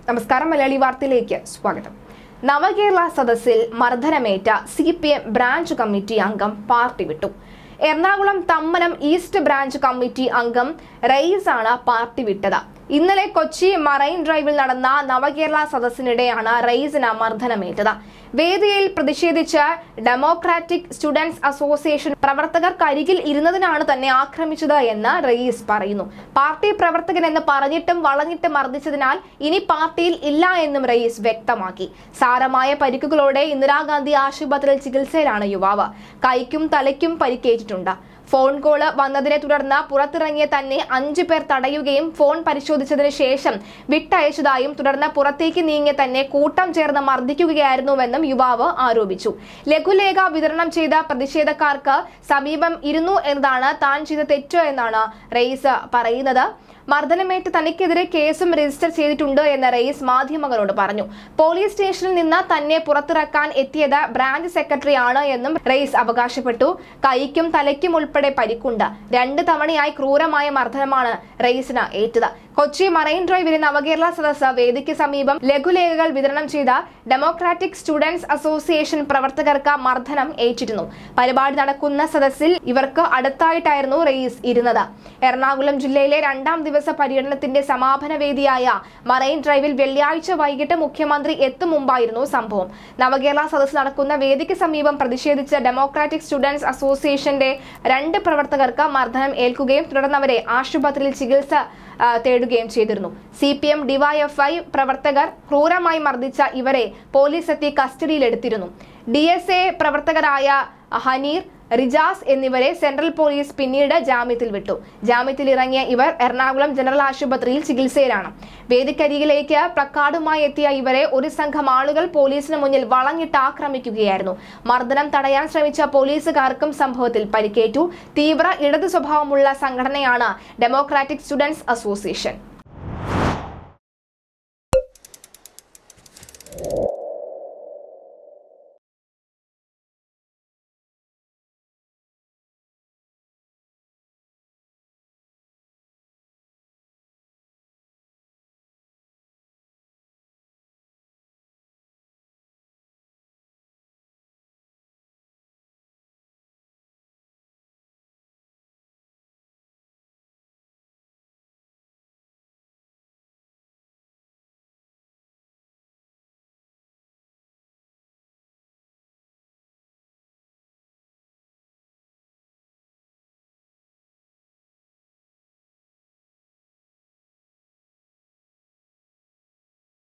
നമസ്കാരം മലയാളി വാർത്തയിലേക്ക് സ്വാഗതം നവകേരള സദസ്സിൽ മർദ്ദനമേറ്റ C P M branch committee അംഗം പാർട്ടി വിട്ടു Ernakulam Thammanam east branch committee അംഗം റയീസ് ആണ് പാർട്ടി വിട്ടത് ഇന്നലെ കൊച്ചി മറൈൻ ഡ്രൈവിൽ നടന്ന നവകേരള സദസ്സിനിടെയാണ് റയീസിന് മർദ്ദനമേറ്റത് വേദിയിൽ പ്രതിഷേധിച്ച് ഡെമോക്രാറ്റിക് സ്റ്റുഡൻസ് അസോസിയേഷൻ പ്രവർത്തകർ കരികിൽ ഇരുന്നതിനാണ് തന്നെ ആക്രമിച്ചത് എന്ന് റയീസ് പറയുന്നു പാർട്ടി പ്രവർത്തകൻ എന്ന് പറഞ്ഞിട്ടും വളഞ്ഞിട്ട് മർദ്ദിച്ചതിനാൽ ഇനി പാർട്ടിയിൽ ഇല്ല എന്നും റയീസ് വ്യക്തമാക്കി സാരമായ പരിക്കുകളോടെ ഇന്ദിരാഗാന്ധി ആശുപത്രിയിൽ ചികിത്സയിലാണ് യുവാവ് കൈക്കും തലയ്ക്കും പരിക്കേറ്റിട്ടുണ്ട് ഫോൺ കോള് വന്നതിനെ തുടർന്ന് പുറത്തിറങ്ങിയ തന്നെ അഞ്ചു പേർ തടയുകയും ഫോൺ പരിശോധിച്ചതിന് ശേഷം വിട്ടയച്ചതായും തുടർന്ന് പുറത്തേക്ക് നീങ്ങിയ തന്നെ കൂട്ടം ചേർന്ന് മർദ്ദിക്കുകയായിരുന്നുവെന്നും യുവാവ് ആരോപിച്ചു ലഘുലേഖ വിതരണം ചെയ്ത പ്രതിഷേധക്കാർക്ക് സമീപം ഇരുന്നു എന്നതാണ് താൻ ചെയ്ത തെറ്റ് എന്നാണ് റെയ്സ് പറയുന്നത് മർദ്ദനമേറ്റ് തനിക്കെതിരെ കേസും രജിസ്റ്റർ ചെയ്തിട്ടുണ്ട് എന്ന് റെയ്സ് മാധ്യമങ്ങളോട് പറഞ്ഞു പോലീസ് സ്റ്റേഷനിൽ നിന്ന് തന്നെ പുറത്തിറക്കാൻ എത്തിയത് ബ്രാഞ്ച് സെക്രട്ടറി ആണ് എന്നും റെയ്സ് അവകാശപ്പെട്ടു കൈക്കും തലയ്ക്കും ഉൾപ്പെടെ പരിക്കുണ്ട് രണ്ട് തവണയായി ക്രൂരമായ മർദ്ദനമാണ് റെയ്സിന് ഏറ്റത് കൊച്ചി മറൈൻ ഡ്രൈവിലെ നവകേരള സദസ്സ് വേദിക്ക് സമീപം ലഘുലേഖകൾ വിതരണം ചെയ്ത ഡെമോക്രാറ്റിക് സ്റ്റുഡൻസ് അസോസിയേഷൻ പ്രവർത്തകർക്ക് മർദ്ദനം ഏറ്റിരുന്നു പരിപാടി നടക്കുന്ന സദസ്സിൽ ഇവർക്ക് അടുത്തായിട്ടായിരുന്നു റെയ്സ് ഇരുന്നത് എറണാകുളം ജില്ലയിലെ രണ്ടാം ദിവസ പര്യടനത്തിന്റെ സമാപന വേദിയായ മറൈൻ ഡ്രൈവിൽ വെള്ളിയാഴ്ച വൈകിട്ട് മുഖ്യമന്ത്രി എത്തും മുമ്പായിരുന്നു സംഭവം നവകേരള സദസ്സ് നടക്കുന്ന വേദിക്ക് സമീപം പ്രതിഷേധിച്ച ഡെമോക്രാറ്റിക് സ്റ്റുഡൻസ് അസോസിയേഷന്റെ രണ്ട് പ്രവർത്തകർക്ക് മർദ്ദനം ഏൽക്കുകയും തുടർന്ന് അവരെ ആശുപത്രിയിൽ ചികിത്സ ആ, തേടുകയും ചെയ്തിരുന്നു സി പി എം ഡിവൈഎഫ്ഐ പ്രവർത്തകർ ക്രൂരമായി മർദ്ദിച്ച ഇവരെ പോലീസ് എത്തി കസ്റ്റഡിയിലെടുത്തിരുന്നു ഡി എസ് എ പ്രവർത്തകരായ ഹനീർ റിജാസ് എന്നിവരെ സെൻട്രൽ പോലീസ് പിന്നീട് ജാമ്യത്തിൽ വിട്ടു ജാമ്യത്തിൽ ഇറങ്ങിയ ഇവർ എറണാകുളം ജനറൽ ആശുപത്രിയിൽ ചികിത്സയിലാണ് വേദിക്കരികിലേക്ക് പ്ലക്കാർഡുമായി എത്തിയ ഇവരെ ഒരു സംഘം ആളുകൾ പോലീസിന് മുന്നിൽ വളഞ്ഞിട്ട് ആക്രമിക്കുകയായിരുന്നു മർദ്ദനം തടയാൻ ശ്രമിച്ച പോലീസുകാർക്കും സംഭവത്തിൽ പരിക്കേറ്റു തീവ്ര ഇടതു സ്വഭാവമുള്ള സംഘടനയാണ് ഡെമോക്രാറ്റിക് സ്റ്റുഡൻസ് അസോസിയേഷൻ